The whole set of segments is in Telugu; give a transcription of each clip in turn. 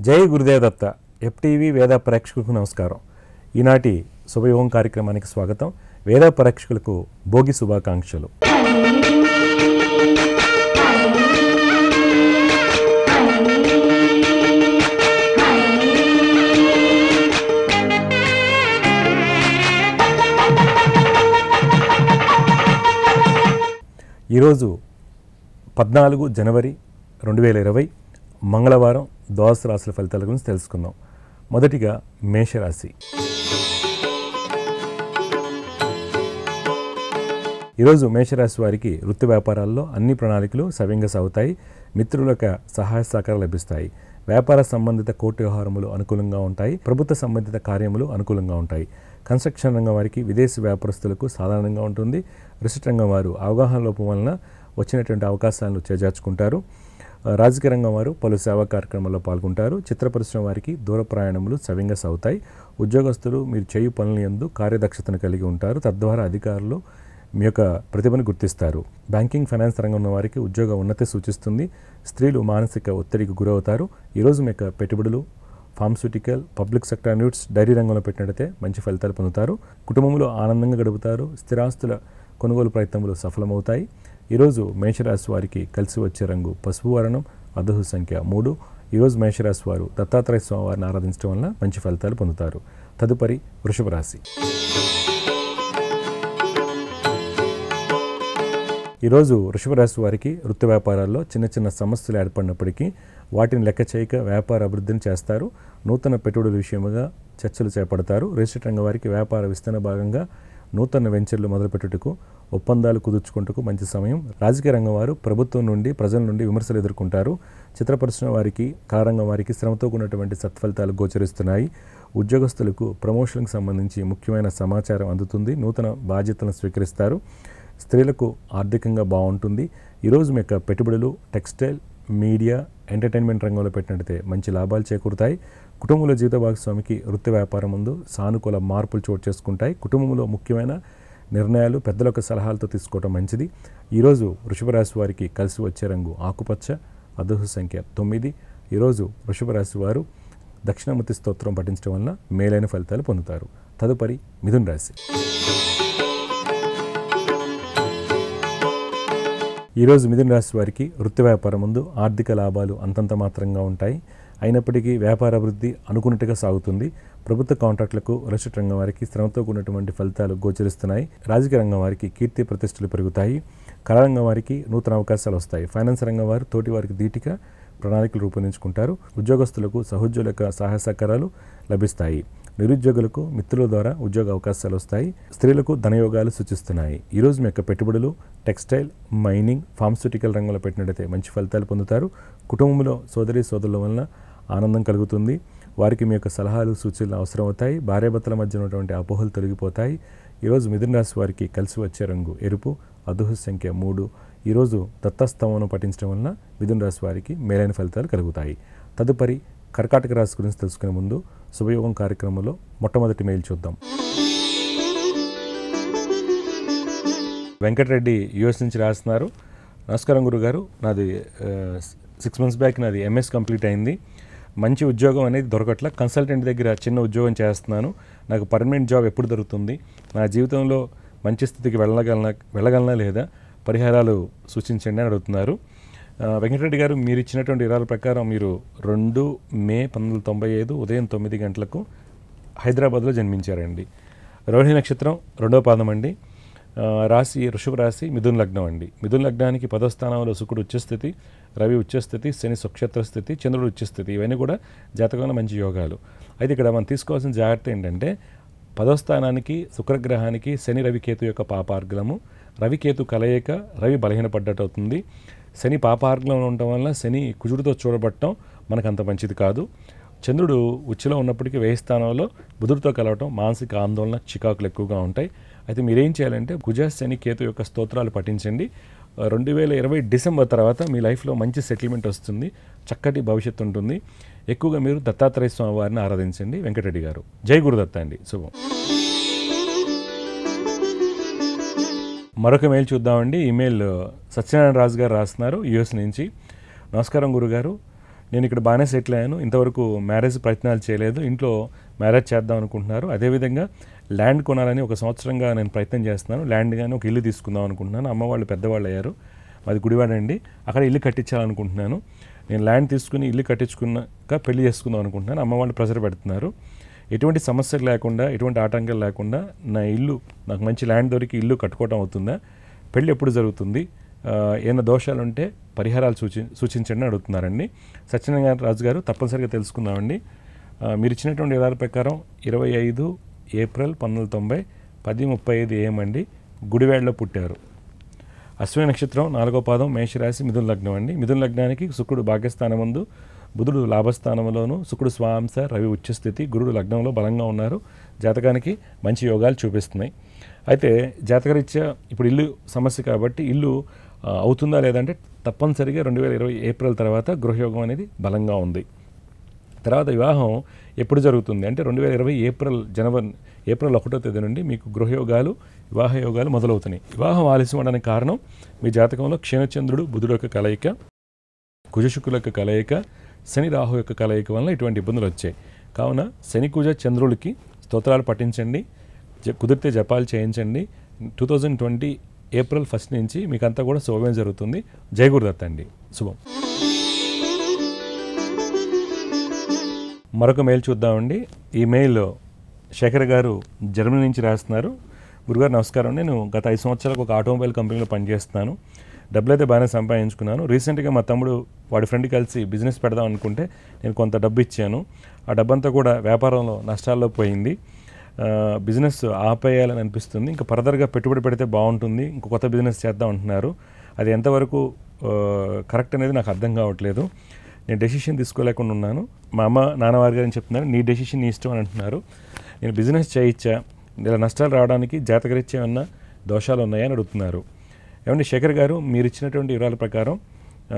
జై గురుదేవ్ దత్త ఎఫ్టీవీ వేద ప్రేక్షకులకు నమస్కారం ఈనాటి శుభయోగం కార్యక్రమానికి స్వాగతం వేద ప్రేక్షకులకు భోగి శుభాకాంక్షలు ఈరోజు పద్నాలుగు జనవరి రెండు వేల ఇరవై మంగళవారం ద్వాదశ రాశుల ఫలితాల గురించి తెలుసుకుందాం మొదటిగా మేషరాశి ఈరోజు మేషరాశి వారికి వృత్తి వ్యాపారాల్లో అన్ని ప్రణాళికలు సవ్యంగా సాగుతాయి మిత్రులకు సహాయ సహకారాలు లభిస్తాయి వ్యాపార సంబంధిత కోర్టు వ్యవహారములు అనుకూలంగా ఉంటాయి ప్రభుత్వ సంబంధిత కార్యములు అనుకూలంగా ఉంటాయి కన్స్ట్రక్షన్ రంగం వారికి విదేశీ వ్యాపారస్తులకు సాధారణంగా ఉంటుంది రిసెట్ రంగం వారు అవగాహన లోపం వలన వచ్చినటువంటి అవకాశాలను చేజార్చుకుంటారు రాజకీయ రంగం వారు పలు సేవా కార్యక్రమాల్లో పాల్గొంటారు చిత్ర పరిశ్రమ వారికి దూర ప్రయాణములు సవ్యంగా సాగుతాయి ఉద్యోగస్తులు మీరు చేయు పనుల యందు కార్యదక్షతను కలిగి ఉంటారు తద్వారా అధికారులు మీ యొక్క ప్రతిభను గుర్తిస్తారు బ్యాంకింగ్ ఫైనాన్స్ రంగం ఉన్న వారికి ఉద్యోగ ఉన్నతి సూచిస్తుంది స్త్రీలు మానసిక ఒత్తిడికి గురవుతారు ఈరోజు మీ యొక్క పెట్టుబడులు pharmaceutical public sector units dairy రంగంలో పెట్టినట్టయితే మంచి ఫలితాలు పొందుతారు కుటుంబంలో ఆనందంగా గడుపుతారు స్థిరాస్తుల కొనుగోలు ప్రయత్నములు సఫలమవుతాయి ఈరోజు మేషరాశి వారికి కలిసి వచ్చే రంగు పసుపు వర్ణం అదహు సంఖ్య మూడు ఈరోజు మేషరాశి వారు దత్తాత్రేయ స్వామి వారిని ఆరాధించడం వలన మంచి ఫలితాలు పొందుతారు తదుపరి వృషభ రాశి ఈరోజు వృషభ రాశి వారికి వృత్తి వ్యాపారాల్లో చిన్న చిన్న సమస్యలు ఏర్పడినప్పటికీ వాటిని లెక్క చేయక వ్యాపార అభివృద్ధిని చేస్తారు నూతన పెట్టుబడుల విషయముగా చర్చలు చేపడతారు రిజిస్టర్ రంగం వారికి వ్యాపార విస్తరణ భాగంగా నూతన వెంచర్లు మొదలుపెట్టుటకు ఒప్పందాలు కుదుర్చుకుంటకు మంచి సమయం రాజకీయ రంగం వారు ప్రభుత్వం నుండి ప్రజల నుండి విమర్శలు ఎదుర్కొంటారు చిత్ర పరిశ్రమ వారికి కళారంగం వారికి శ్రమతో కూడినటువంటి సత్ఫలితాలు గోచరిస్తున్నాయి ఉద్యోగస్తులకు ప్రమోషన్కి సంబంధించి ముఖ్యమైన సమాచారం అందుతుంది నూతన బాధ్యతలను స్వీకరిస్తారు స్త్రీలకు ఆర్థికంగా బాగుంటుంది ఈరోజు మీ యొక్క పెట్టుబడులు టెక్స్టైల్ మీడియా ఎంటర్టైన్మెంట్ రంగంలో పెట్టినట్టయితే మంచి లాభాలు చేకూరుతాయి కుటుంబంలో జీవిత భాగస్వామికి వృత్తి వ్యాపారం ముందు సానుకూల మార్పులు చోటు చేసుకుంటాయి కుటుంబంలో ముఖ్యమైన నిర్ణయాలు పెద్దల యొక్క సలహాలతో తీసుకోవడం మంచిది ఈరోజు వృషభ రాశి వారికి కలిసి వచ్చే రంగు ఆకుపచ్చ అదృహ సంఖ్య తొమ్మిది ఈరోజు వృషభ రాశి వారు దక్షిణామూర్తి స్తోత్రం పఠించడం వలన మేలైన ఫలితాలు పొందుతారు తదుపరి మిథున్ రాశి ఈరోజు మిథున రాశి వారికి వృత్తి వ్యాపారం ముందు ఆర్థిక లాభాలు అంతంత మాత్రంగా ఉంటాయి అయినప్పటికీ వ్యాపార అభివృద్ధి అనుకున్నట్టుగా సాగుతుంది ప్రభుత్వ కాంట్రాక్టులకు రిజిస్టర్ రంగం వారికి శ్రమతో కూడినటువంటి ఫలితాలు గోచరిస్తున్నాయి రాజకీయ రంగం వారికి కీర్తి ప్రతిష్టలు పెరుగుతాయి కళారంగం వారికి నూతన అవకాశాలు వస్తాయి ఫైనాన్స్ రంగం వారు తోటి వారికి ధీటిగా ప్రణాళికలు రూపొందించుకుంటారు ఉద్యోగస్తులకు సహోద్యోగుల సహాయ సహకారాలు లభిస్తాయి నిరుద్యోగులకు మిత్రుల ద్వారా ఉద్యోగ అవకాశాలు వస్తాయి స్త్రీలకు ధనయోగాలు సూచిస్తున్నాయి ఈరోజు మీ యొక్క పెట్టుబడులు టెక్స్టైల్ మైనింగ్ ఫార్మస్యూటికల్ రంగంలో పెట్టినట్టయితే మంచి ఫలితాలు పొందుతారు కుటుంబంలో సోదరి సోదరుల వలన ఆనందం కలుగుతుంది వారికి మీ యొక్క సలహాలు సూచనలు అవసరం అవుతాయి భార్యాభర్తల మధ్య ఉన్నటువంటి అపోహలు తొలగిపోతాయి ఈరోజు మిథున రాశి వారికి కలిసి వచ్చే రంగు ఎరుపు అదుహ సంఖ్య మూడు ఈరోజు దత్తస్తవనం పఠించడం వలన మిథున రాశి వారికి మేలైన ఫలితాలు కలుగుతాయి తదుపరి కర్కాటక రాశి గురించి తెలుసుకునే ముందు శుభయోగం కార్యక్రమంలో మొట్టమొదటి మెయిల్ చూద్దాం వెంకటరెడ్డి యుఎస్ నుంచి రాస్తున్నారు నమస్కారం గురుగారు నాది సిక్స్ మంత్స్ బ్యాక్ నాది ఎంఎస్ కంప్లీట్ అయింది మంచి ఉద్యోగం అనేది దొరకట్ల కన్సల్టెంట్ దగ్గర చిన్న ఉద్యోగం చేస్తున్నాను నాకు పర్మనెంట్ జాబ్ ఎప్పుడు దొరుకుతుంది నా జీవితంలో మంచి స్థితికి వెళ్ళగలనా వెళ్ళగలనా లేదా పరిహారాలు సూచించండి అని అడుగుతున్నారు ఆ, వెంకటరెడ్డి గారు మీరు ఇచ్చినటువంటి వివరాల ప్రకారం మీరు రెండు మే పంతొమ్మిది వందల తొంభై ఐదు ఉదయం తొమ్మిది గంటలకు హైదరాబాద్లో జన్మించారండి రోహిణి నక్షత్రం రెండవ పాదం అండి ఆ, రాశి వృషభ రాశి మిథున్ లగ్నం అండి మిథున్ లగ్నానికి పదో స్థానంలో శుకుడు ఉచ్చస్థితి రవి ఉచ్చస్థితి శని సుక్షేత్ర స్థితి చంద్రుడు ఉచ్చస్థితి ఇవన్నీ కూడా జాతకంలో మంచి యోగాలు అయితే ఇక్కడ మనం తీసుకోవాల్సిన జాగ్రత్త ఏంటంటే పదో స్థానానికి శుక్రగ్రహానికి శని రవికేతు యొక్క పాపార్గలము రవికేతు కలయిక రవి బలహీనపడ్డట్టు అవుతుంది శని పాపార్గంలో ఉండటం వల్ల శని కుజుడితో చూడబట్టడం మనకు అంత మంచిది కాదు చంద్రుడు ఉచ్చులో ఉన్నప్పటికీ వేయి స్థానంలో బుధుడితో కలవటం మానసిక ఆందోళన చికాకులు ఎక్కువగా ఉంటాయి అయితే మీరేం చేయాలంటే కుజ శని కేతు యొక్క స్తోత్రాలు పఠించండి రెండు వేల ఇరవై డిసెంబర్ తర్వాత మీ లైఫ్లో మంచి సెటిల్మెంట్ వస్తుంది చక్కటి భవిష్యత్తు ఉంటుంది ఎక్కువగా మీరు దత్తాత్రేయ స్వామి వారిని ఆరాధించండి వెంకటరెడ్డి గారు జై గురుదత్త అండి శుభం మరొక మెయిల్ చూద్దామండి ఈమెయిల్ సత్యనారాయణ రాజు గారు రాస్తున్నారు యుఎస్ నుంచి నమస్కారం గురుగారు నేను ఇక్కడ బాగానే సెటిల్ అయ్యాను ఇంతవరకు మ్యారేజ్ ప్రయత్నాలు చేయలేదు ఇంట్లో మ్యారేజ్ చేద్దాం అనుకుంటున్నారు అదేవిధంగా ల్యాండ్ కొనాలని ఒక సంవత్సరంగా నేను ప్రయత్నం చేస్తున్నాను ల్యాండ్ కానీ ఒక ఇల్లు తీసుకుందాం అనుకుంటున్నాను అమ్మ వాళ్ళు పెద్దవాళ్ళు అయ్యారు మాది గుడివాడ అండి అక్కడ ఇల్లు కట్టించాలనుకుంటున్నాను నేను ల్యాండ్ తీసుకుని ఇల్లు కట్టించుకున్నాక పెళ్లి చేసుకుందాం అనుకుంటున్నాను అమ్మ వాళ్ళు ప్రెషర్ పెడుతున్నారు ఎటువంటి సమస్యలు లేకుండా ఎటువంటి ఆటంకాలు లేకుండా నా ఇల్లు నాకు మంచి ల్యాండ్ దొరికి ఇల్లు కట్టుకోవడం అవుతుందా పెళ్ళి ఎప్పుడు జరుగుతుంది ఆ, ఏమైనా దోషాలు ఉంటే పరిహారాలు సూచి సూచించండి అని అడుగుతున్నారండి సత్యనారాయణ రాజు గారు తప్పనిసరిగా తెలుసుకుందామండి ఆ, మీరు ఇచ్చినటువంటి విధాల ప్రకారం ఇరవై ఐదు ఏప్రిల్ పంతొమ్మిది వందల తొంభై పది ముప్పై ఐదు ఏఎం అండి గుడివాడలో పుట్టారు అశ్విని నక్షత్రం నాలుగో పాదం మేషరాశి మిథున లగ్నం అండి మిథున లగ్నానికి శుక్రుడు భాగ్యస్థానం ముందు బుధుడు లాభస్థానంలోను శుక్రుడు స్వాంశ రవి ఉచ్చస్థితి గురుడు లగ్నంలో బలంగా ఉన్నారు జాతకానికి మంచి యోగాలు చూపిస్తున్నాయి అయితే జాతకరీత్యా ఇప్పుడు ఇల్లు సమస్య కాబట్టి ఇల్లు ఆ, అవుతుందా లేదంటే తప్పనిసరిగా రెండు వేల ఇరవై ఏప్రిల్ తర్వాత గృహయోగం అనేది బలంగా ఉంది తర్వాత వివాహం ఎప్పుడు జరుగుతుంది అంటే రెండు వేల ఇరవై ఏప్రిల్ జనవరి ఏప్రిల్ ఒకటో తేదీ నుండి మీకు గృహయోగాలు వివాహ యోగాలు మొదలవుతున్నాయి వివాహం ఆలస్యం అవడానికి కారణం మీ జాతకంలో క్షీణచంద్రుడు బుధుడు యొక్క కలయిక కుజశుక్రుల యొక్క కలయిక శని రాహు యొక్క కలయిక వలన ఇటువంటి ఇబ్బందులు వచ్చాయి కావున శని కుజ చంద్రులకి స్తోత్రాలు పఠించండి జ- కుదిరితే జపాలు చేయించండి two thousand twenty April first నుంచి మీకు అంతా కూడా శుభమే జరుగుతుంది జై గురుదత్త అండి శుభం మరొక మెయిల్ చూద్దామండి ఈ మెయిల్ శేఖర్ గారు జర్మనీ నుంచి రాస్తున్నారు గురుగారు నమస్కారం నేను గత ఐదు సంవత్సరాలకు ఒక ఆటోమొబైల్ కంపెనీలో పనిచేస్తున్నాను డబ్బులు అయితే బాగానే సంపాదించుకున్నాను రీసెంట్గా మా తమ్ముడు వాడి ఫ్రెండ్ కలిసి బిజినెస్ పెడదాం అనుకుంటే నేను కొంత డబ్బు ఇచ్చాను ఆ డబ్బంతా కూడా వ్యాపారంలో నష్టాల్లో పోయింది ఆ, బిజినెస్ ఆపేయాలని అనిపిస్తుంది ఇంకా ఫర్దర్గా పెట్టుబడి పెడితే బాగుంటుంది ఇంకో కొత్త బిజినెస్ చేద్దాం అంటున్నారు అది ఎంతవరకు ఆ, కరెక్ట్ అనేది నాకు అర్థం కావట్లేదు నేను డెసిషన్ తీసుకోలేకుండా ఉన్నాను మా అమ్మ నాన్నవారి గారు చెప్తున్నారు నీ డెసిషన్ నీ ఇష్టం అని అంటున్నారు నేను బిజినెస్ చేయించా ఇలా నష్టాలు రావడానికి జాతకరీత్యా ఏమన్నా దోషాలు ఉన్నాయని అడుగుతున్నారు ఏమండి శేఖర్ గారు మీరు ఇచ్చినటువంటి వివరాల ప్రకారం ఆ,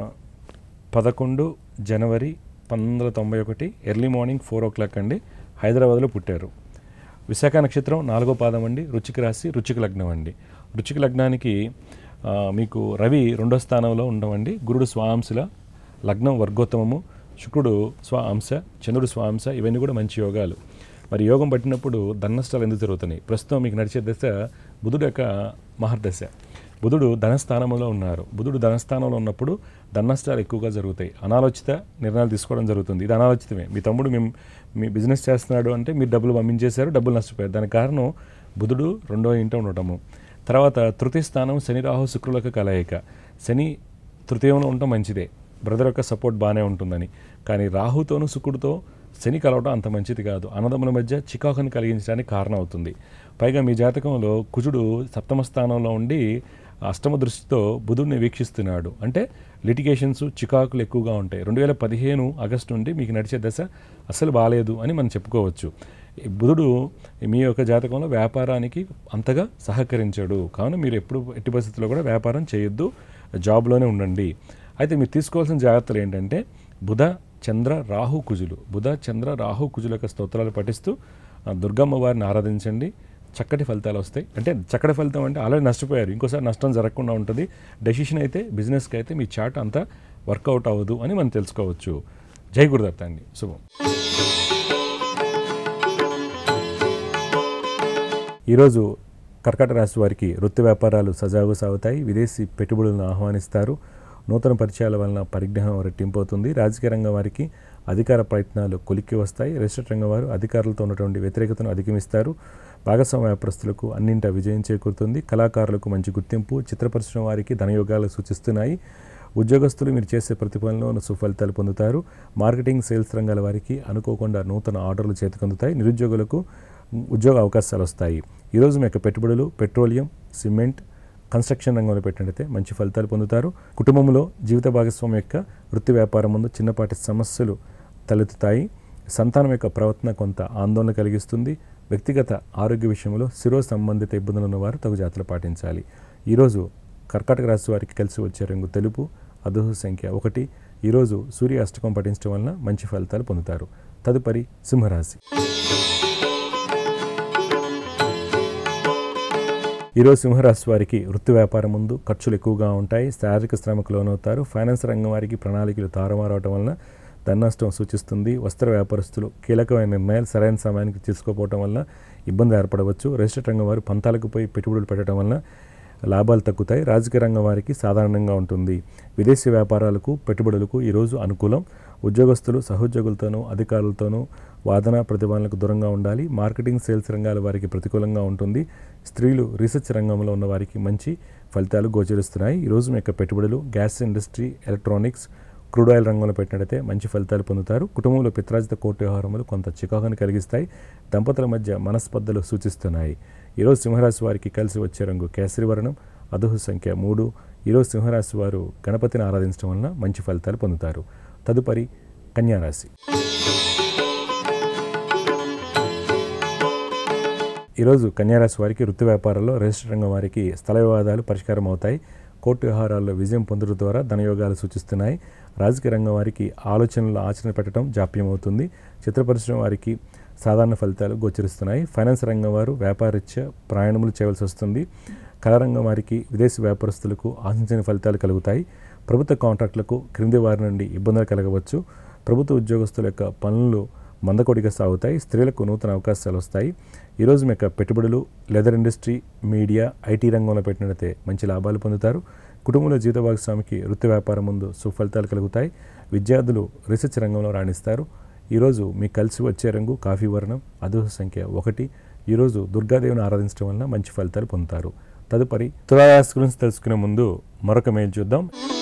పదకొండు జనవరి పంతొమ్మిది వందల తొంభై ఒకటి early morning four o'clock అండి హైదరాబాద్లో పుట్టారు విశాఖ నక్షత్రం నాలుగో పాదం అండి రుచిక రాశి రుచిక లగ్నం అండి రుచిక లగ్నానికి ఆ, మీకు రవి రెండో స్థానంలో ఉండమండి గురుడు స్వాంశల లగ్నం వర్గోత్తమము శుక్రుడు స్వాంశ చంద్రుడు స్వాంశ ఇవన్నీ కూడా మంచి యోగాలు మరి యోగం పట్టినప్పుడు ధననష్టాలు ఎందుకు జరుగుతున్నాయి ప్రస్తుతం మీకు నడిచే దశ బుధుడు యొక్క మహర్దశ బుధుడు ధనస్థానంలో ఉన్నారు బుధుడు ధనస్థానంలో ఉన్నప్పుడు ధననష్టాలు ఎక్కువగా జరుగుతాయి అనాలోచిత నిర్ణయాలు తీసుకోవడం జరుగుతుంది ఇది అనాలోచితమే మీ తమ్ముడు మేము మీ బిజినెస్ చేస్తున్నాడు అంటే మీరు డబ్బులు పంపించేశారు డబ్బులు నష్టపోయారు దానికి కారణం బుధుడు రెండో ఇంట ఉండటము తర్వాత తృతీయ స్థానం శని రాహు శుక్రులకు కలయిక శని తృతీయంలో ఉండటం మంచిదే బ్రదర్ యొక్క సపోర్ట్ బాగానే ఉంటుందని కానీ రాహుతోనూ శుక్రుడితో శని కలవడం అంత మంచిది కాదు అన్నదమ్ముల మధ్య చికాకుని కలిగించడానికి కారణం అవుతుంది పైగా మీ జాతకంలో కుజుడు సప్తమ స్థానంలో ఉండి అష్టమ దృష్టితో బుధుడిని వీక్షిస్తున్నాడు అంటే లిటిగేషన్స్ చికాకులు ఎక్కువగా ఉంటాయి రెండు వేల పదిహేను ఆగస్టు నుండి మీకు నడిచే దశ అసలు బాగాలేదు అని మనం చెప్పుకోవచ్చు ఈ బుధుడు మీ యొక్క జాతకంలో వ్యాపారానికి అంతగా సహకరించాడు కావున మీరు ఎప్పుడు ఎట్టి పరిస్థితుల్లో కూడా వ్యాపారం చేయొద్దు జాబ్లోనే ఉండండి అయితే మీరు తీసుకోవాల్సిన జాగ్రత్తలు ఏంటంటే బుధ చంద్ర రాహు కుజులు బుధ చంద్ర రాహు కుజుల యొక్క స్తోత్రాలు పఠిస్తూ ఆ, దుర్గమ్మ వారిని ఆరాధించండి చక్కటి ఫలితాలు వస్తాయి అంటే చక్కటి ఫలితం అంటే ఆల్రెడీ నష్టపోయారు ఇంకోసారి నష్టం జరగకుండా ఉంటుంది డెసిషన్ అయితే బిజినెస్కి అయితే మీ చాట్ అంతా వర్కౌట్ అవ్వదు అని మనం తెలుసుకోవచ్చు జై గురుదత్త అండి శుభం ఈరోజు కర్కాట రాశి వారికి వృత్తి వ్యాపారాలు సజావుగా సాగుతాయి విదేశీ పెట్టుబడులను ఆహ్వానిస్తారు నూతన పరిచయాల వలన పరిజ్ఞానం రెట్టింపు అవుతుంది రాజకీయ రంగం వారికి అధికార ప్రయత్నాలు కొలిక్కి వస్తాయి రిజిస్టర్ రంగం వారు అధికారులతో ఉన్నటువంటి వ్యతిరేకతను అధిగమిస్తారు భాగస్వామ్య వ్యాపారస్తులకు అన్నింట విజయం చేకూరుతుంది కళాకారులకు మంచి గుర్తింపు చిత్ర పరిశ్రమ వారికి ధనయోగాలు సూచిస్తున్నాయి ఉద్యోగస్తులు మీరు చేసే ప్రతిఫలంలో సుఫలితాలు పొందుతారు మార్కెటింగ్ సేల్స్ రంగాల వారికి అనుకోకుండా నూతన ఆర్డర్లు చేతికందుతాయి నిరుద్యోగులకు ఉద్యోగ అవకాశాలు వస్తాయి ఈరోజు మీ యొక్క పెట్టుబడులు పెట్రోలియం సిమెంట్ కన్స్ట్రక్షన్ రంగంలో పెట్టినట్లయితే మంచి ఫలితాలు పొందుతారు కుటుంబంలో జీవిత భాగస్వామి యొక్క వృత్తి వ్యాపారం ముందు చిన్నపాటి సమస్యలు తలెత్తుతాయి సంతానం యొక్క ప్రవర్తన కొంత ఆందోళన కలిగిస్తుంది వ్యక్తిగత ఆరోగ్య విషయంలో శిరో సంబంధిత ఇబ్బందులు ఉన్నవారు తగు జాగ్రత్తలు పాటించాలి ఈరోజు కర్కాటక రాశి వారికి కలిసి వచ్చే రంగు తెలుపు అదృహ సంఖ్య ఒకటి ఈరోజు సూర్య అష్టకం పఠించడం వలన మంచి ఫలితాలు పొందుతారు తదుపరి సింహరాశి ఈరోజు సింహరాశి వారికి వృత్తి వ్యాపారం ముందు ఖర్చులు ఎక్కువగా ఉంటాయి శారీరక శ్రమకు లోనవుతారు ఫైనాన్స్ రంగం వారికి ప్రణాళికలు తారుమారవటం వలన ధననష్టం సూచిస్తుంది వస్త్ర వ్యాపారస్తులు కీలకమైన నిర్ణయాలు సరైన సమయానికి తీసుకోకపోవడం వలన ఇబ్బంది ఏర్పడవచ్చు రిజిస్టర్ రంగం వారు పంతాలకు పోయి పెట్టుబడులు పెట్టడం వలన లాభాలు తగ్గుతాయి రాజకీయ రంగం వారికి సాధారణంగా ఉంటుంది విదేశీ వ్యాపారాలకు పెట్టుబడులకు ఈరోజు అనుకూలం ఉద్యోగస్తులు సహోద్యోగులతోనూ అధికారులతోనూ వాదన ప్రతిభాలకు దూరంగా ఉండాలి మార్కెటింగ్ సేల్స్ రంగాల వారికి ప్రతికూలంగా ఉంటుంది స్త్రీలు రీసెర్చ్ రంగంలో ఉన్న వారికి మంచి ఫలితాలు గోచరిస్తున్నాయి ఈరోజు మీ యొక్క పెట్టుబడులు gas industry electronics crude oil రంగంలో పెట్టినట్టయితే మంచి ఫలితాలు పొందుతారు కుటుంబంలో పిత్రాజిత కోర్టు వ్యవహారములు కొంత చికాకును కలిగిస్తాయి దంపతుల మధ్య మనస్పర్ధలు సూచిస్తున్నాయి ఈరోజు సింహరాశి వారికి కలిసి వచ్చే రంగు కేసరి వర్ణం అదుహు సంఖ్య మూడు ఈరోజు సింహరాశి వారు గణపతిని ఆరాధించడం వలన మంచి ఫలితాలు పొందుతారు తదుపరి కన్యారాశి ఈరోజు కన్యారాశి వారికి వృత్తి వ్యాపారాల్లో రిజిస్టర్ రంగం వారికి స్థల వివాదాలు పరిష్కారం అవుతాయి కోర్టు వ్యవహారాల్లో విజయం పొందడం ద్వారా ధనయోగాలు సూచిస్తున్నాయి రాజకీయ రంగం వారికి ఆలోచనలు ఆచరణ పెట్టడం జాప్యం అవుతుంది చిత్ర పరిశ్రమ వారికి సాధారణ ఫలితాలు గోచరిస్తున్నాయి ఫైనాన్స్ రంగం వారు వ్యాపారరీత్యా ప్రయాణములు చేయవలసి వస్తుంది కళారంగం వారికి విదేశీ వ్యాపారస్తులకు ఆశించిన ఫలితాలు కలుగుతాయి ప్రభుత్వ కాంట్రాక్టులకు క్రింది వారి నుండి ఇబ్బందులు కలగవచ్చు ప్రభుత్వ ఉద్యోగస్తుల యొక్క పనులు మందకొడిగా సాగుతాయి స్త్రీలకు నూతన అవకాశాలు వస్తాయి ఈరోజు మీ యొక్క పెట్టుబడులు లెదర్ ఇండస్ట్రీ మీడియా ఐటీ రంగంలో పెట్టినట్లయితే మంచి లాభాలు పొందుతారు కుటుంబంలో జీవిత భాగస్వామికి వృత్తి వ్యాపారం ముందు సుఫలితాలు కలుగుతాయి విద్యార్థులు రీసెర్చ్ రంగంలో రాణిస్తారు ఈరోజు మీకు కలిసి వచ్చే రంగు కాఫీ వర్ణం అదృష్ట సంఖ్య ఒకటి ఈరోజు దుర్గాదేవిని ఆరాధించడం వలన మంచి ఫలితాలు పొందుతారు తదుపరి తులారాశి గురించి తెలుసుకునే ముందు మరొక మెయిల్ చూద్దాం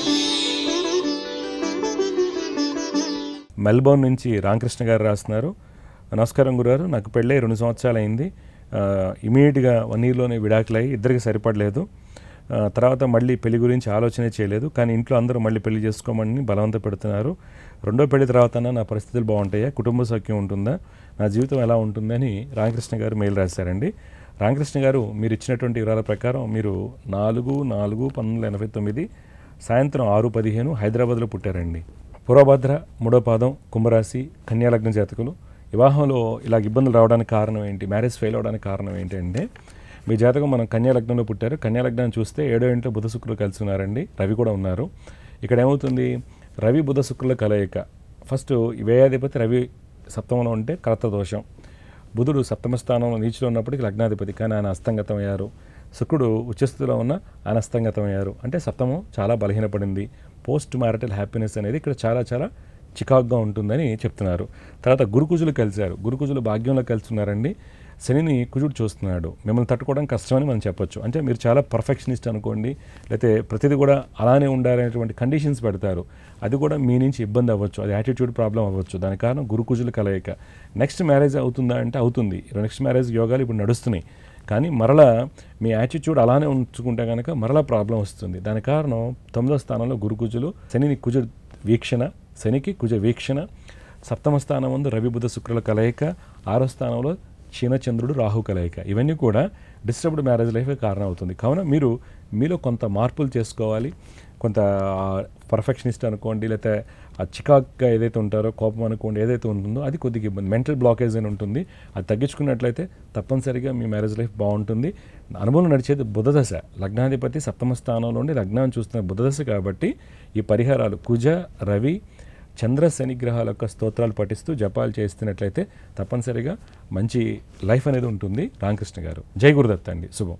మెల్బోర్న్ నుంచి రామకృష్ణ గారు రాస్తున్నారు నమస్కారం గురుగారు నాకు పెళ్ళై రెండు సంవత్సరాలు అయింది ఇమీడియట్గా వన్ ఇయర్లోనే విడాకులయ్యి ఇద్దరికి సరిపడలేదు ఆ, తర్వాత మళ్ళీ పెళ్లి గురించి ఆలోచనే చేయలేదు కానీ ఇంట్లో అందరూ మళ్ళీ పెళ్లి చేసుకోమని బలవంత పెడుతున్నారు రెండో పెళ్లి తర్వాత నా పరిస్థితులు బాగుంటాయా కుటుంబ సౌఖ్యం ఉంటుందా నా జీవితం ఎలా ఉంటుందని రామకృష్ణ గారు మెయిల్ రాశారండి రామకృష్ణ గారు మీరు ఇచ్చినటువంటి వివరాల ప్రకారం మీరు నాలుగు నాలుగు పంతొమ్మిది వందల ఎనభై తొమ్మిది సాయంత్రం ఆరు పదిహేను హైదరాబాద్లో పుట్టారండి పూర్వభద్ర మూడో పాదం కుంభరాశి కన్యాలగ్న జాతకులు వివాహంలో ఇలా ఇబ్బందులు రావడానికి కారణం ఏంటి మ్యారేజ్ ఫెయిల్ అవడానికి కారణం ఏంటంటే మీ జాతకం మనం కన్యాలగ్నంలో పుట్టారు కన్యాలగ్నం చూస్తే ఏడో ఇంట్లో బుధ శుక్రులు కలిసి ఉన్నారండి రవి కూడా ఉన్నారు ఇక్కడ ఏమవుతుంది రవి బుధ శుక్రుల కలయిక ఫస్ట్ వ్యయాధిపతి రవి సప్తమంలో ఉంటే కలత దోషం బుధుడు సప్తమ స్థానంలో నీచులో ఉన్నప్పటికీ లగ్నాధిపతి కానీ ఆయన అస్తంగతం అయ్యారు శుక్రుడు ఉచ్చస్థితిలో ఉన్న ఆయన అస్తంగతం అయ్యారు అంటే సప్తమం చాలా బలహీనపడింది పోస్ట్ మ్యారిటల్ హ్యాపీనెస్ అనేది ఇక్కడ చాలా చాలా చికాగ్గా ఉంటుందని చెప్తున్నారు తర్వాత గురుకుజులు కలిశారు గురుకుజులు భాగ్యంలో కలిసి ఉన్నారండి శనిని కుజుడు చూస్తున్నాడు మిమ్మల్ని తట్టుకోవడం కష్టమని మనం చెప్పొచ్చు అంటే మీరు చాలా పర్ఫెక్షనిస్ట్ అనుకోండి లేకపోతే ప్రతిదీ కూడా అలానే ఉండాలనేటువంటి కండిషన్స్ పెడతారు అది కూడా మీ నుంచి ఇబ్బంది అవ్వచ్చు అది యాటిట్యూడ్ ప్రాబ్లం అవ్వచ్చు దాని కారణం గురుకుజులు కలయిక నెక్స్ట్ మ్యారేజ్ అవుతుందా అంటే అవుతుంది నెక్స్ట్ మ్యారేజ్ యోగాలు ఇప్పుడు నడుస్తున్నాయి కానీ మరలా మీ యాటిట్యూడ్ అలానే ఉంచుకుంటే కనుక మరలా ప్రాబ్లం వస్తుంది దాని కారణం తొమ్మిదో స్థానంలో గురుకుజులు శనిని కుజ వీక్షణ శనికి కుజ వీక్షణ సప్తమ స్థానం ముందు రవి బుధ శుక్రుల కలయిక ఆరో స్థానంలో చంద్రుడు రాహు కలయిక ఇవన్నీ కూడా డిస్టర్బ్డ్ మ్యారేజ్ లైఫ్ కారణం అవుతుంది కావున మీరు మీలో కొంత మార్పులు చేసుకోవాలి కొంత పర్ఫెక్షనిస్ట్ అనుకోండి లేకపోతే ఆ చికాక్గా ఏదైతే ఉంటారో కోపం అనుకోండి ఏదైతే ఉంటుందో అది కొద్దిగా ఇబ్బంది మెంటల్ బ్లాకేజ్ అని ఉంటుంది అది తగ్గించుకున్నట్లయితే తప్పనిసరిగా మీ మ్యారేజ్ లైఫ్ బాగుంటుంది అనుభవం నడిచేది బుధదశ లగ్నాధిపతి సప్తమ స్థానంలో ఉండి లగ్నాన్ని చూస్తున్న బుధదశ కాబట్టి ఈ పరిహారాలు కుజ రవి చంద్ర శని గ్రహాల యొక్క స్తోత్రాలు పఠిస్తూ జపాలు చేస్తున్నట్లయితే తప్పనిసరిగా మంచి లైఫ్ అనేది ఉంటుంది రామకృష్ణ గారు జై గురుదత్త అండి శుభం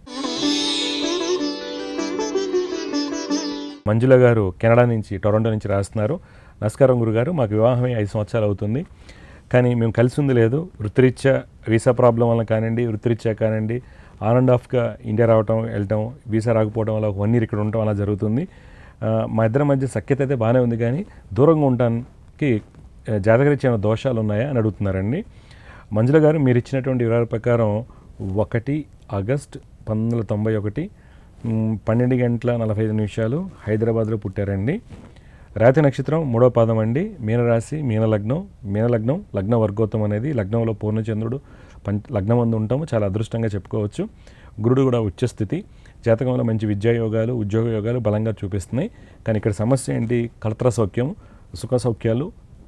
మంజుల గారు కెనడా నుంచి టొరంటో నుంచి రాస్తున్నారు నమస్కారం గురుగారు మాకు వివాహమై ఐదు సంవత్సరాలు అవుతుంది కానీ మేము కలిసి ఉంది లేదు వృత్తిరీత్యా వీసా ప్రాబ్లం వల్ల కానివ్వండి వృత్తిరీత్యా కానివ్వండి ఆన్ అండ్ ఆఫ్గా ఇండియా రావటం వెళ్ళటం వీసా రాకపోవడం వల్ల ఒక వన్ ఇయర్ ఇక్కడ ఉండటం అలా జరుగుతుంది ఆ, మా ఇద్దరి మధ్య సఖ్యత అయితే బాగానే ఉంది కానీ దూరంగా ఉండటానికి ఆ, జాతకరీత్యా ఏమైనా దోషాలు ఉన్నాయా అని అడుగుతున్నారండి మంజుల గారు మీరు ఇచ్చినటువంటి వివరాల ప్రకారం ఒకటి ఆగస్ట్ పంతొమ్మిది వందల తొంభై ఒకటి మ్, పన్నెండు గంటల నలభై ఐదు నిమిషాలు హైదరాబాద్లో పుట్టారండి రాతి నక్షత్రం మూడో పాదం అండి మీనరాశి మీనలగ్నం మీనలగ్నం లగ్న వర్గోత్తం అనేది లగ్నంలో పూర్ణచంద్రుడు పంచ లగ్నం అందు ఉంటాము చాలా అదృష్టంగా చెప్పుకోవచ్చు గురుడు కూడా ఉచ్చస్థితి జాతకంలో మంచి విద్యా యోగాలు ఉద్యోగ యోగాలు బలంగా చూపిస్తున్నాయి కానీ ఇక్కడ సమస్య ఏంటి కలత్ర సౌఖ్యం సుఖ సౌఖ్యాలు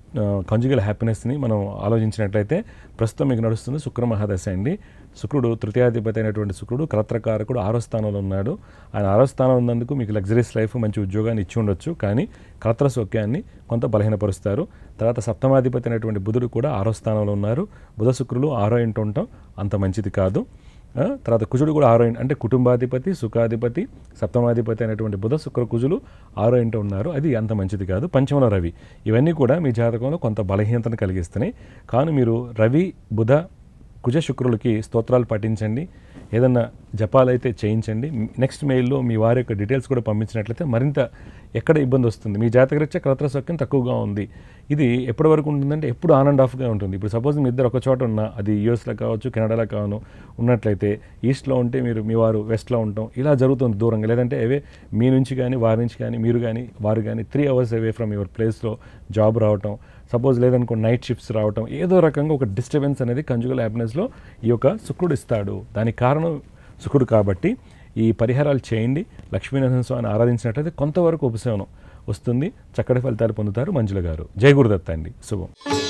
కంజుగల్ హ్యాపీనెస్ని మనం ఆలోచించినట్లయితే ప్రస్తుతం మీకు నడుస్తుంది శుక్ర మహాదశ అండి శుక్రుడు తృతీయాధిపతి అయినటువంటి శుక్రుడు కలత్రకారకుడు ఆరో స్థానంలో ఉన్నాడు ఆయన ఆరో స్థానం ఉన్నందుకు మీకు లగ్జరీస్ లైఫ్ మంచి ఉద్యోగాన్ని ఇచ్చి ఉండొచ్చు కానీ కలత్ర సౌఖ్యాన్ని కొంత బలహీనపరుస్తారు తర్వాత సప్తమాధిపతి అయినటువంటి బుధుడు కూడా ఆరో స్థానంలో ఉన్నారు బుధ శుక్రులు ఆరో ఇంట ఉండటం అంత మంచిది కాదు ఆ, తర్వాత కుజుడు కూడా ఆరో ఇంట అంటే కుటుంబాధిపతి సుఖాధిపతి సప్తమాధిపతి అయినటువంటి బుధ శుక్ర కుజులు ఆరో ఇంట ఉన్నారు అది అంత మంచిది కాదు పంచమలో రవి ఇవన్నీ కూడా మీ జాతకంలో కొంత బలహీనతను కలిగిస్తున్నాయి కానీ మీరు రవి బుధ కుజ శుక్రులకి స్తోత్రాలు పఠించండి ఏదన్నా జపాలైతే చేయించండి నెక్స్ట్ మెయిల్లో మీ వారి యొక్క డీటెయిల్స్ కూడా పంపించినట్లయితే మరింత ఎక్కడ ఇబ్బంది వస్తుంది మీ జాతకరీత్యా కలత్ర సౌఖ్యం తక్కువగా ఉంది ఇది ఎప్పటి వరకు ఉంటుందంటే ఎప్పుడు ఆన్ అండ్ ఆఫ్గా ఉంటుంది ఇప్పుడు సపోజ్ మీ ఇద్దరు ఒక చోట ఉన్నా అది యూఎస్లో కావచ్చు కెనడాలో కావచ్చు ఉన్నట్లయితే ఈస్ట్లో ఉంటే మీరు మీ వారు వెస్ట్లో ఉంటాం ఇలా జరుగుతుంది దూరంగా లేదంటే అవే మీ నుంచి కానీ వారి నుంచి కానీ మీరు కానీ వారు కానీ three hours away from your ప్లేస్లో జాబ్ రావటం సపోజ్ లేదనుకో నైట్ షిఫ్ట్స్ రావటం ఏదో రకంగా ఒక డిస్టర్బెన్స్ అనేది కంజుగల్ హ్యాపీనెస్లో ఈ యొక్క శుక్రుడు ఇస్తాడు దానికి కారణం శుక్రుడు కాబట్టి ఈ పరిహారాలు చేయండి లక్ష్మీనరసింహ స్వామిని ఆరాధించినట్లయితే కొంతవరకు ఉపశమనం వస్తుంది చక్కటి ఫలితాలు పొందుతారు మంజుల గారు జై గురుదత్త అండి శుభం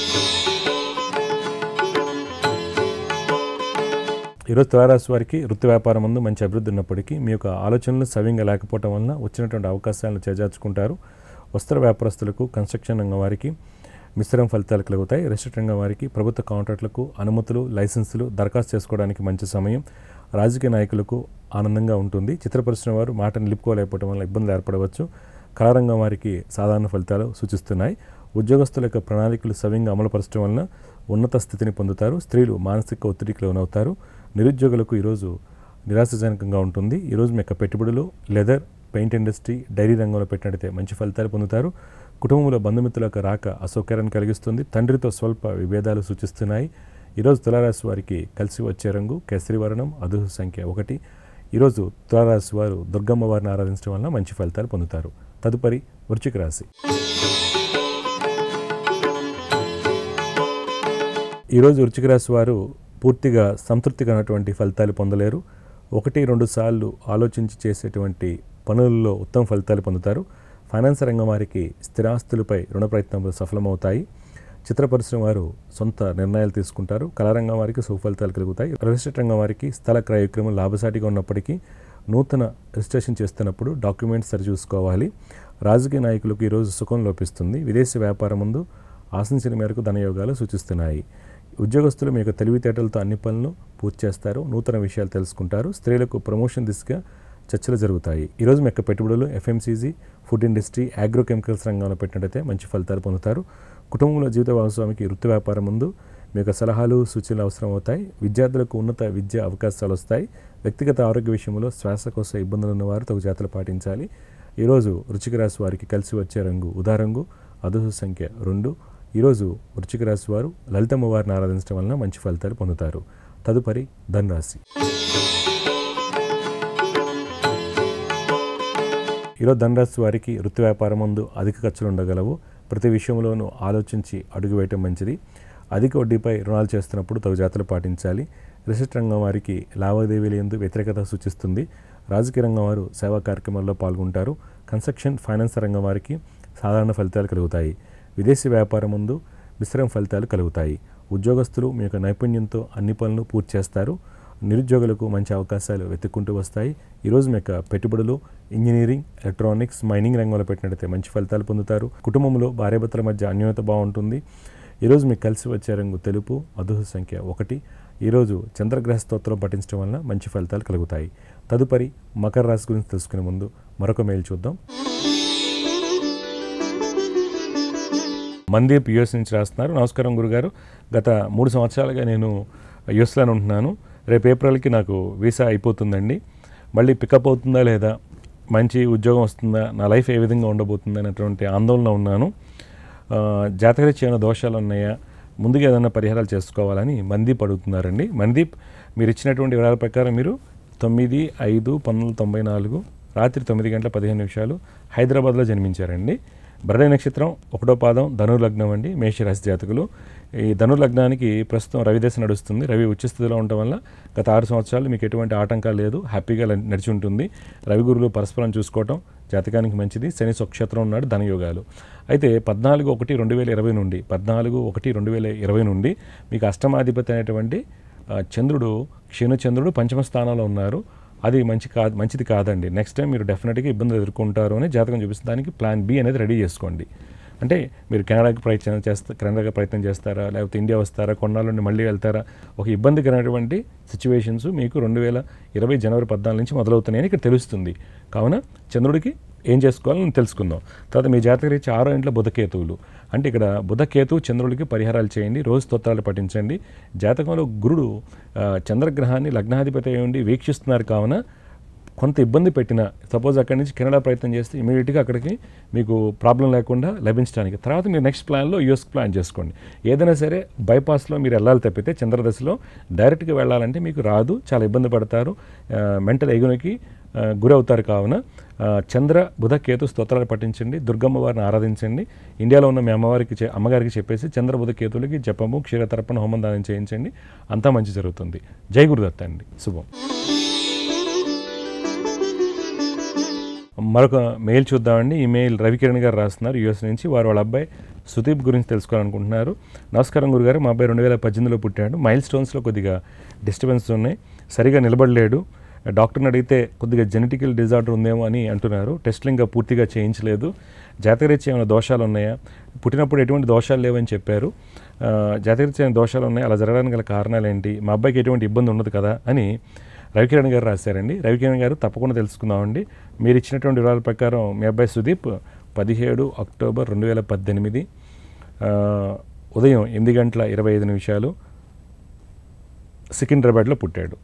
ఈరోజు తులారాశి వారికి వృత్తి వ్యాపారం ముందు మంచి అభివృద్ధి ఉన్నప్పటికీ మీ యొక్క ఆలోచనలు సవ్యంగా లేకపోవటం వలన వచ్చినటువంటి అవకాశాలను చేజార్చుకుంటారు వస్త్ర వ్యాపారస్తులకు కన్స్ట్రక్షన్ రంగం వారికి మిశ్రమ ఫలితాలు కలుగుతాయి రెస్టారెంట్ రంగం వారికి ప్రభుత్వ కాంట్రాక్టులకు అనుమతులు లైసెన్సులు దరఖాస్తు చేసుకోవడానికి మంచి సమయం రాజకీయ నాయకులకు ఆనందంగా ఉంటుంది చిత్ర పరిశ్రమ వారు మాట నిలుపుకోలేకపోవడం వల్ల ఇబ్బందులు ఏర్పడవచ్చు కళారంగం వారికి సాధారణ ఫలితాలు సూచిస్తున్నాయి ఉద్యోగస్తుల యొక్క ప్రణాళికలు సవ్యంగా అమలుపరచడం వలన ఉన్నత స్థితిని పొందుతారు స్త్రీలు మానసిక ఒత్తిడికి లోనవుతారు నిరుద్యోగులకు ఈరోజు నిరాశజనకంగా ఉంటుంది ఈరోజు మీ యొక్క పెట్టుబడులు లెదర్ పెయింట్ ఇండస్ట్రీ డైరీ రంగంలో పెట్టినట్టయితే మంచి ఫలితాలు పొందుతారు కుటుంబంలో బంధుమిత్రుల యొక్క రాక అసౌకర్యాన్ని కలిగిస్తుంది తండ్రితో స్వల్ప విభేదాలు సూచిస్తున్నాయి ఈరోజు తులారాశి వారికి కలిసి వచ్చే రంగు కేసరి వర్ణం అదుహ సంఖ్య ఒకటి ఈరోజు తులారాశి వారు దుర్గమ్మ వారిని ఆరాధించడం వలన మంచి ఫలితాలు పొందుతారు తదుపరి వృశ్చిక రాశి ఈరోజు వృశ్చిక రాశి వారు పూర్తిగా సంతృప్తికరమైనటువంటి ఫలితాలు పొందలేరు ఒకటి రెండు సార్లు ఆలోచించి చేసేటువంటి పనులలో ఉత్తమ ఫలితాలు పొందుతారు ఫైనాన్స్ రంగం వారికి స్థిరాస్తులపై రుణ ప్రయత్నాలు సఫలమవుతాయి చిత్ర పరిశ్రమ వారు సొంత నిర్ణయాలు తీసుకుంటారు కళారంగం వారికి సుఫలితాలు కలుగుతాయి రియల్ ఎస్టేట్ రంగం వారికి స్థల క్రయ విక్రయం లాభసాటిగా ఉన్నప్పటికీ నూతన రిజిస్ట్రేషన్ చేస్తున్నప్పుడు డాక్యుమెంట్స్ సరిచూసుకోవాలి రాజకీయ నాయకులకు ఈరోజు సుఖం లోపిస్తుంది విదేశీ వ్యాపారం ముందు ఆశించిన మేరకు ధనయోగాలు సూచిస్తున్నాయి ఉద్యోగస్తులు మీ యొక్క తెలివితేటలతో అన్ని పనులను పూర్తి చేస్తారు నూతన విషయాలు తెలుసుకుంటారు స్త్రీలకు ప్రమోషన్ దిశగా చర్చలు జరుగుతాయి ఈరోజు మీ యొక్క పెట్టుబడులు ఎఫ్ఎంసీజీ ఫుడ్ ఇండస్ట్రీ అగ్రోకెమికల్స్ రంగంలో పెట్టినట్టయితే మంచి ఫలితాలు పొందుతారు కుటుంబంలో జీవిత భాగస్వామికి వృత్తి వ్యాపారం ముందు మీ యొక్క సలహాలు సూచనలు అవసరం అవుతాయి విద్యార్థులకు ఉన్నత విద్య అవకాశాలు వస్తాయి వ్యక్తిగత ఆరోగ్య విషయంలో శ్వాసకోశ ఇబ్బందులు ఉన్నవారు తగు జాతలు పాటించాలి ఈరోజు వృచ్చిక రాశి వారికి కలిసి వచ్చే రంగు ఉదారంగు అదుసు సంఖ్య రెండు ఈరోజు వృచ్చిక రాశి వారు లలితమ్మ వారిని ఆరాధించడం వలన మంచి ఫలితాలు పొందుతారు తదుపరి ధనురాశి ఈరోజు ధనరాశి వారికి వృత్తి వ్యాపారం ముందు అధిక ఖర్చులు ఉండగలవు ప్రతి విషయంలోనూ ఆలోచించి అడుగు వేయటం మంచిది అధిక వడ్డీపై రుణాలు చేస్తున్నప్పుడు తగు జాతలు పాటించాలి రిసెట్ రంగం వారికి లావాదేవీలు ఎందు వ్యతిరేకత సూచిస్తుంది రాజకీయ రంగం వారు సేవా కార్యక్రమాల్లో పాల్గొంటారు కన్స్ట్రక్షన్ ఫైనాన్స్ రంగం వారికి సాధారణ ఫలితాలు కలుగుతాయి విదేశీ వ్యాపారం ముందు మిశ్రమ ఫలితాలు కలుగుతాయి ఉద్యోగస్తులు మీ యొక్క నైపుణ్యంతో అన్ని పనులు పూర్తి చేస్తారు నిరుద్యోగులకు మంచి అవకాశాలు వెతుక్కుంటూ వస్తాయి ఈరోజు మీ యొక్క పెట్టుబడులు ఇంజనీరింగ్ ఎలక్ట్రానిక్స్ మైనింగ్ రంగంలో పెట్టినట్టయితే మంచి ఫలితాలు పొందుతారు కుటుంబంలో భార్యాభర్తల మధ్య అన్యోన్యత బాగుంటుంది ఈరోజు మీకు కలిసి వచ్చే రంగు తెలుపు అదుహ సంఖ్య ఒకటి ఈరోజు చంద్రగ్రహ స్తోత్రం పఠించడం వలన మంచి ఫలితాలు కలుగుతాయి తదుపరి మకర రాశి గురించి తెలుసుకునే ముందు మరొక మెయిల్ చూద్దాం మందీప్ యుఎస్ నుంచి రాస్తున్నారు నమస్కారం గురుగారు గత మూడు సంవత్సరాలుగా నేను యుఎస్లోనే ఉంటున్నాను రేపు ఏప్రిల్కి నాకు వీసా అయిపోతుందండి మళ్ళీ పికప్ అవుతుందా లేదా మంచి ఉద్యోగం వస్తుందా నా లైఫ్ ఏ విధంగా ఉండబోతుంది అనేటువంటి ఆందోళన ఉన్నాను ఆ, జాతకరీత్యా ఏమైనా దోషాలు ఉన్నాయా ముందుగా ఏదైనా పరిహారాలు చేసుకోవాలని మందీప్ అడుగుతున్నారండి మందీప్ మీరు ఇచ్చినటువంటి వివరాల ప్రకారం మీరు తొమ్మిది ఐదు పంతొమ్మిది వందల తొంభై నాలుగు రాత్రి తొమ్మిది గంటల పదిహేను నిమిషాలు హైదరాబాద్లో జన్మించారండి భరణి నక్షత్రం ఒకటో పాదం ధనుర్లగ్నం అండి మేషరాశి జాతకులు ఈ ధనుర్లగ్నానికి ప్రస్తుతం రవి దశ నడుస్తుంది రవి ఉచ్చస్థితిలో ఉండటం వల్ల గత ఆరు సంవత్సరాలు మీకు ఎటువంటి ఆటంకాలు లేదు హ్యాపీగా ల- నడిచి ఉంటుంది రవి గురువులు పరస్పరం చూసుకోవటం జాతకానికి మంచిది శని స్వక్షేత్రం ఉన్నాడు ధనయోగాలు అయితే పద్నాలుగు ఒకటి రెండు వేల ఇరవై నుండి పద్నాలుగు ఒకటి రెండు వేల ఇరవై నుండి మీకు అష్టమాధిపతి అనేటువంటి ఆ, చంద్రుడు క్షీణచంద్రుడు పంచమ స్థానంలో ఉన్నారు అది మంచి కాదు మంచిది కాదండి నెక్స్ట్ టైం మీరు డెఫినెట్గా ఇబ్బందులు ఎదుర్కొంటారు అని జాతకం చూపిస్తుంది దానికి ప్లాన్ బి అనేది రెడీ చేసుకోండి అంటే మీరు కెనడాకి ప్రయత్నం చేస్తా కెనడాకి ప్రయత్నం చేస్తారా లేకపోతే ఇండియా వస్తారా కొన్నాళ్ళ నుండి మళ్ళీ వెళ్తారా ఒక ఇబ్బందికరమైనటువంటి సిచ్యువేషన్స్ మీకు రెండు వేల ఇరవై జనవరి పద్నాలుగు నుంచి మొదలవుతున్నాయని ఇక్కడ తెలుస్తుంది కావున చంద్రుడికి ఏం చేసుకోవాలో నేను తెలుసుకుందాం తర్వాత మీ జాతక రీత్యా ఆరో ఇంట్లో బుధకేతువులు అంటే ఇక్కడ బుధకేతు చంద్రుడికి పరిహారాలు చేయండి రోజు స్తోత్రాలు పఠించండి జాతకంలో గురుడు ఆ, చంద్రగ్రహాన్ని లగ్నాధిపతి అయి ఉండి వీక్షిస్తున్నారు కావున కొంత ఇబ్బంది పెట్టిన సపోజ్ అక్కడి నుంచి కెనడా ప్రయత్నం చేస్తే ఇమీడియట్గా అక్కడికి మీకు ప్రాబ్లం లేకుండా లభించడానికి తర్వాత మీరు నెక్స్ట్ ప్లాన్లో యూఎస్ ప్లాన్ చేసుకోండి ఏదైనా సరే బైపాస్లో మీరు వెళ్ళాలి తప్పితే చంద్రదశలో డైరెక్ట్గా వెళ్ళాలంటే మీకు రాదు చాలా ఇబ్బంది పడతారు మెంటల్ ఎగునికి గురవుతారు కావున ఆ, చంద్ర బుధ కేతు స్తోత్రాలు పఠించండి దుర్గమ్మ వారిని ఆరాధించండి ఇండియాలో ఉన్న మీ అమ్మవారికి చె- అమ్మగారికి చెప్పేసి చంద్ర బుధ కేతులకి జపము క్షీరతర్పణ హోమం దానం చేయించండి అంతా మంచి జరుగుతుంది జై గురుదత్త అండి శుభం మరొక మెయిల్ చూద్దామండి ఈ మెయిల్ రవికిరణ్ గారు రాస్తున్నారు యూఎస్ నుంచి వారు వాళ్ళ అబ్బాయి సుదీప్ గురించి తెలుసుకోవాలనుకుంటున్నారు నమస్కారం గురుగారు మా అబ్బాయి రెండు వేల పద్దెనిమిదిలో పుట్టాడు మైల్ స్టోన్స్లో కొద్దిగా డిస్టర్బెన్స్ ఉన్నాయి సరిగా నిలబడలేడు డాక్టర్ని అడిగితే కొద్దిగా జెనెటికల్ డిజార్డర్ ఉందేమో అని అంటున్నారు టెస్ట్లు ఇంకా పూర్తిగా చేయించలేదు జాతకరీత్యా ఏమైనా దోషాలు ఉన్నాయా పుట్టినప్పుడు ఎటువంటి దోషాలు లేవని చెప్పారు ఆ, జాతకరీత్యా ఏమైనా దోషాలు ఉన్నాయి అలా జరగడానికి గల కారణాలు ఏంటి మా అబ్బాయికి ఎటువంటి ఇబ్బంది ఉండదు కదా అని రవికిరణ్ గారు రాశారండి రవికిరణ్ గారు తప్పకుండా తెలుసుకుందామండి మీరు ఇచ్చినటువంటి వివరాల ప్రకారం మీ అబ్బాయి సుదీప్ పదిహేడు అక్టోబర్ రెండు వేల పద్దెనిమిది ఆ, ఉదయం ఎనిమిది గంటల ఇరవై ఐదు నిమిషాలు సికింద్రాబాద్లో పుట్టాడు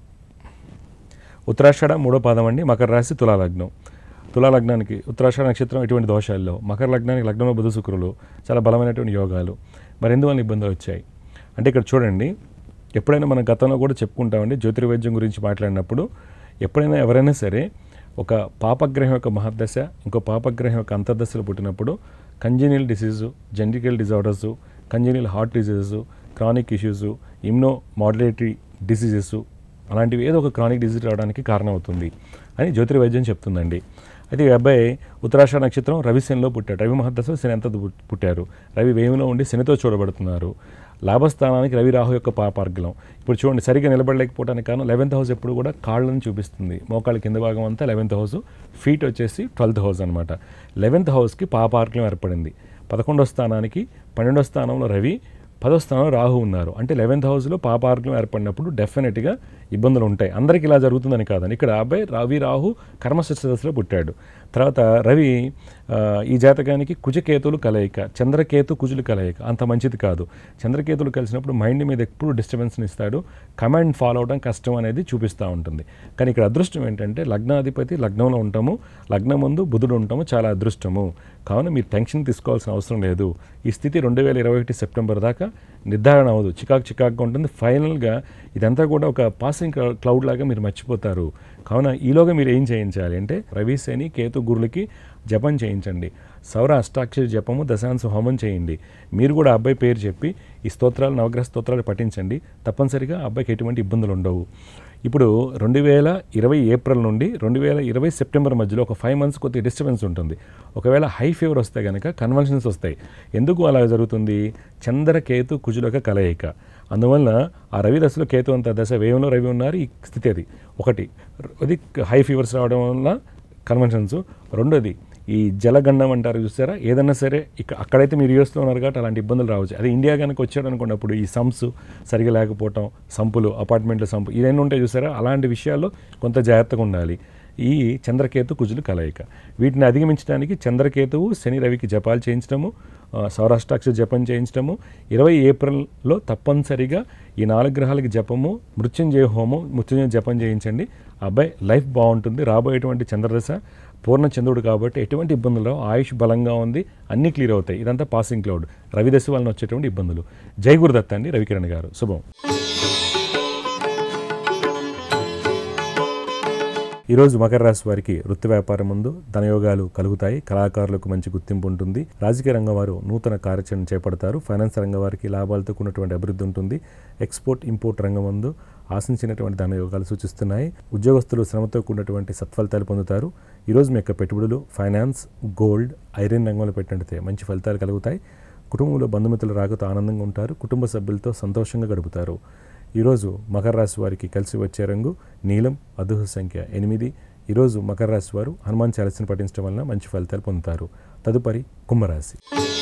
ఉత్తరాషాఢ మూడో పాదం అండి మకర రాశి తులాలగ్నం తులాలగ్నానికి ఉత్తరాషాఢ నక్షత్రం ఎటువంటి దోషాల్లో మకర లగ్నానికి లగ్నంలో బుధ శుక్రులు చాలా బలమైనటువంటి యోగాలు మరి ఎందువల్ల ఇబ్బందులు వచ్చాయి అంటే ఇక్కడ చూడండి ఎప్పుడైనా మనం గతంలో కూడా చెప్పుకుంటామండి జ్యోతిర్వైద్యం గురించి మాట్లాడినప్పుడు ఎప్పుడైనా ఎవరైనా సరే ఒక పాపగ్రహం యొక్క మహర్దశ ఇంకో పాపగ్రహం యొక్క అంతర్దశలో పుట్టినప్పుడు congenital disease genetical disorders congenital heart diseases chronic issues immunomodulatory diseases అలాంటివి ఏదో ఒక క్రానిక్ డిసీజ్ రావడానికి కారణమవుతుంది అని జ్యోతిర్వైద్యం చెప్తుందండి అయితే ఈ అబ్బాయి ఉత్తరాషాఢ నక్షత్రం రవిశనిలో పుట్టాడు రవి మహర్దశలో శని అంత పుట్టారు రవి వేమిలో ఉండి శనితో చూడబడుతున్నారు లాభస్థానానికి రవి రాహు యొక్క పాపార్గలం ఇప్పుడు చూడండి సరిగ్గా నిలబడలేకపోవడానికి కారణం లెవెన్త్ హౌస్ ఎప్పుడు కూడా కాళ్ళని చూపిస్తుంది మోకాళ్ళ కింద భాగం అంతా లెవెన్త్ హౌస్ ఫీట్ వచ్చేసి ట్వెల్త్ హౌస్ అనమాట లెవెన్త్ హౌస్కి పాపార్గలం ఏర్పడింది పదకొండో స్థానానికి పన్నెండో స్థానంలో రవి పదో స్థానంలో రాహు ఉన్నారు అంటే లెవెన్త్ హౌస్లో పాపార్గం ఏర్పడినప్పుడు డెఫినెట్గా ఇబ్బందులు ఉంటాయి అందరికీ ఇలా జరుగుతుందని కాదని ఇక్కడ అబ్బాయి రవి రాహు కర్మశిష్ట దశలో పుట్టాడు తర్వాత రవి ఆ, ఈ జాతకానికి కుజకేతులు కలయిక చంద్రకేతు కుజులు కలయిక అంత మంచిది కాదు చంద్రకేతులు కలిసినప్పుడు మైండ్ మీద ఎప్పుడు డిస్టర్బెన్స్ని ఇస్తాడు కమాండ్ ఫాలో అవడం కష్టం అనేది చూపిస్తూ ఉంటుంది కానీ ఇక్కడ అదృష్టం ఏంటంటే లగ్నాధిపతి లగ్నంలో ఉంటాము లగ్నం ముందు బుధుడు ఉంటాము చాలా అదృష్టము కావున మీరు టెన్షన్ తీసుకోవాల్సిన అవసరం లేదు ఈ స్థితి రెండు వేల ఇరవై ఒకటి సెప్టెంబర్ దాకా నిర్ధారణ అవ్వదు చికాకు చికాకుగా ఉంటుంది ఫైనల్గా ఇదంతా కూడా ఒక పాసింగ్ క్లౌడ్ లాగా మీరు మర్చిపోతారు కావున ఈలోగా మీరు ఏం చేయించాలి అంటే రవి శని కేతు గురులకి జపం చేయించండి సౌర అష్టాక్షరి జపము దశాంశ హోమం చేయండి మీరు కూడా అబ్బాయి పేరు చెప్పి ఈ స్తోత్రాలు నవగ్రహ స్తోత్రాలు పఠించండి తప్పనిసరిగా ఆ అబ్బాయికి ఎటువంటి ఇబ్బందులు ఉండవు ఇప్పుడు రెండు వేల ఇరవై ఏప్రిల్ నుండి రెండు వేల ఇరవై సెప్టెంబర్ మధ్యలో ఒక ఫైవ్ మంత్స్ కొద్దిగా డిస్టర్బెన్స్ ఉంటుంది ఒకవేళ హై ఫీవర్ వస్తే కనుక కన్వల్షన్స్ వస్తాయి ఎందుకు అలా జరుగుతుంది చంద్రకేతు కుజులక కలయిక అందువలన ఆ రవి దశలో కేతు అంత దశ వేయంలో రవి ఉన్నారు ఈ స్థితి అది ఒకటి అది హై ఫీవర్స్ రావడం వల్ల కన్వెన్షన్స్ రెండోది ఈ జలగండం అంటారు చూసారా ఏదన్నా సరే ఇక అక్కడైతే మీరు యూఎస్లో ఉన్నారు కాబట్టి అలాంటి ఇబ్బందులు రావచ్చు అదే ఇండియా కనుక వచ్చాడు అనుకున్నప్పుడు ఈ సంప్స్ సరిగా లేకపోవటం సంపులు అపార్ట్మెంట్ల సంపు ఇవన్నీ ఉంటాయి చూసారా అలాంటి విషయాల్లో కొంత జాగ్రత్తగా ఉండాలి ఈ చంద్రకేతు కుజులు కలయిక వీటిని అధిగమించడానికి చంద్రకేతువు శని రవికి జపాలు చేయించడము ఆ, సౌరాష్ట్రాక్ష జపం చేయించడము ఇరవై ఏప్రిల్లో తప్పనిసరిగా ఈ నాలుగు గ్రహాలకి జపము మృత్యుంజయ హోమం మృత్యుంజయ జపం చేయించండి ఆ అబ్బాయి లైఫ్ బాగుంటుంది రాబోయేటువంటి చంద్రదశ పూర్ణ చంద్రుడు కాబట్టి ఎటువంటి ఇబ్బందులు రావు ఆయుష్ బలంగా ఉంది అన్నీ క్లియర్ అవుతాయి ఇదంతా పాసింగ్ క్లౌడ్ రవిదశ వలన వచ్చేటువంటి ఇబ్బందులు జై గురుదత్త అండి రవికిరణ్ గారు శుభం ఈరోజు మకర రాశి వారికి వృత్తి వ్యాపారం ముందు ధనయోగాలు కలుగుతాయి కళాకారులకు మంచి గుర్తింపు ఉంటుంది రాజకీయ రంగం వారు నూతన కార్యాచరణ చేపడతారు ఫైనాన్స్ రంగం వారికి లాభాలతో కూడినటువంటి అభివృద్ధి ఉంటుంది ఎక్స్పోర్ట్ ఇంపోర్ట్ రంగం ముందు ఆశించినటువంటి ధనయోగాలు సూచిస్తున్నాయి ఉద్యోగస్తులు శ్రమతో కూడినటువంటి సత్ఫలితాలు పొందుతారు ఈరోజు మీ యొక్క పెట్టుబడులు ఫైనాన్స్ గోల్డ్ ఐరన్ రంగంలో పెట్టినట్లయితే మంచి ఫలితాలు కలుగుతాయి కుటుంబంలో బంధుమిత్రులు రాకతో ఆనందంగా ఉంటారు కుటుంబ సభ్యులతో సంతోషంగా గడుపుతారు ఈరోజు మకర రాశి వారికి కలిసి వచ్చే రంగు నీలం అదృష్ట సంఖ్య ఎనిమిది ఈరోజు మకర రాశి వారు హనుమాన్ చాలీసను పఠించడం వలన మంచి ఫలితాలు పొందుతారు తదుపరి కుంభరాశి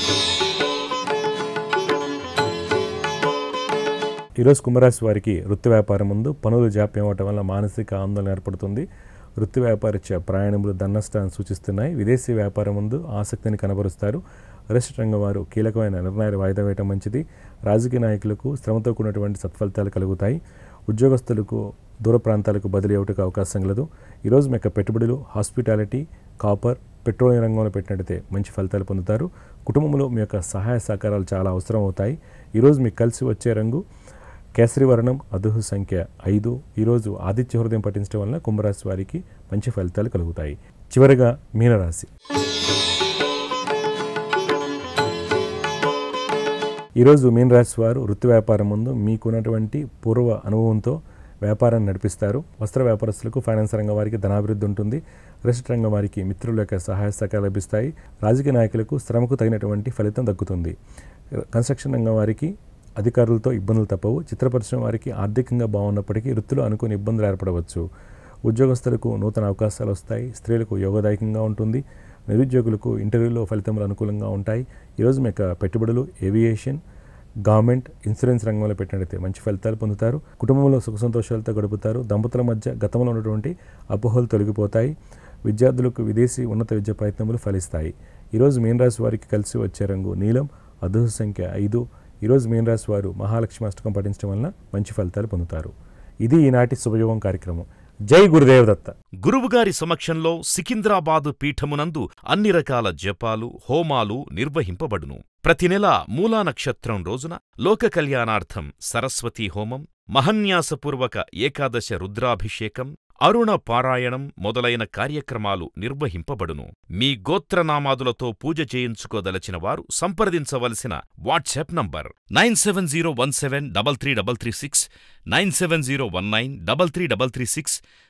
ఈరోజు కుంభరాశి వారికి వృత్తి వ్యాపారం ముందు పనులు జాప్యం అవటం వల్ల మానసిక ఆందోళన ఏర్పడుతుంది వృత్తి వ్యాపారిత్య ప్రయాణములు ధననష్టాన్ని సూచిస్తున్నాయి విదేశీ వ్యాపారం ముందు ఆసక్తిని కనబరుస్తారు రెస్ట్ రంగం వారు కీలకమైన నిర్ణయాలు వాయిదా వేయడం మంచిది రాజకీయ నాయకులకు శ్రమతో కూడినటువంటి సత్ఫలితాలు కలుగుతాయి ఉద్యోగస్తులకు దూర ప్రాంతాలకు బదిలీ అవ్వటకు అవకాశం కలదు ఈరోజు మీ యొక్క పెట్టుబడులు హాస్పిటాలిటీ కాపర్ పెట్రోలియం రంగంలో పెట్టినట్టయితే మంచి ఫలితాలు పొందుతారు కుటుంబంలో మీ యొక్క సహాయ సహకారాలు చాలా అవసరం అవుతాయి ఈరోజు మీకు కలిసి వచ్చే రంగు కేసరి వర్ణం అదుహు సంఖ్య ఐదు ఈరోజు ఆదిత్య హృదయం పఠించడం వలన కుంభరాశి వారికి మంచి ఫలితాలు కలుగుతాయి చివరగా మీనరాశి ఈరోజు మీనరాశి వారు వృత్తి వ్యాపారం ముందు మీకున్నటువంటి పూర్వ అనుభవంతో వ్యాపారాన్ని నడిపిస్తారు వస్త్ర వ్యాపారస్తులకు ఫైనాన్స్ రంగం వారికి ధనాభివృద్ధి ఉంటుంది రెస్ట్ రంగం వారికి మిత్రుల యొక్క సహాయ సహకారాలు లభిస్తాయి రాజకీయ నాయకులకు శ్రమకు తగినటువంటి ఫలితం దక్కుతుంది కన్స్ట్రక్షన్ రంగం వారికి అధికారులతో ఇబ్బందులు తప్పవు చిత్ర పరిశ్రమ వారికి ఆర్థికంగా బాగున్నప్పటికీ వృత్తిలో అనుకుని ఇబ్బందులు ఏర్పడవచ్చు ఉద్యోగస్తులకు నూతన అవకాశాలు వస్తాయి స్త్రీలకు యోగదాయకంగా ఉంటుంది నిరుద్యోగులకు ఇంటర్వ్యూలో ఫలితములు అనుకూలంగా ఉంటాయి ఈరోజు మీ యొక్క పెట్టుబడులు ఏవియేషన్ గవర్నమెంట్ ఇన్సూరెన్స్ రంగంలో పెట్టినట్లయితే మంచి ఫలితాలు పొందుతారు కుటుంబంలో సుఖ సంతోషాలతో గడుపుతారు దంపతుల మధ్య గతంలో ఉన్నటువంటి అపోహలు తొలగిపోతాయి విద్యార్థులకు విదేశీ ఉన్నత విద్య ప్రయత్నములు ఫలిస్తాయి ఈరోజు మీనరాశి వారికి కలిసి వచ్చే రంగు నీలం అదృష్ట సంఖ్య ఐదు ఈరోజు మీనరాశి వారు మహాలక్ష్మి అష్టకం పఠించడం వలన మంచి ఫలితాలు పొందుతారు ఇది ఈనాటి శుభయోగం కార్యక్రమం జై గురుదేవ్ దత్త గురువుగారి సమక్షంలో సికింద్రాబాదు పీఠమునందు అన్ని రకాల జపాలు హోమాలు నిర్వహింపబడును ప్రతి నెల మూలా నక్షత్రం రోజున లోక కళ్యాణార్థం సరస్వతీ హోమం మహన్యాసపూర్వక ఏకాదశ రుద్రాభిషేకం అరుణ పారాయణం మొదలైన కార్యక్రమాలు నిర్వహింపబడును మీ గోత్రనామాదులతో పూజ చేయించుకోదలచిన వారు సంప్రదించవలసిన WhatsApp number nine seven zero one seven double three double three six nine seven zero one nine double three double three six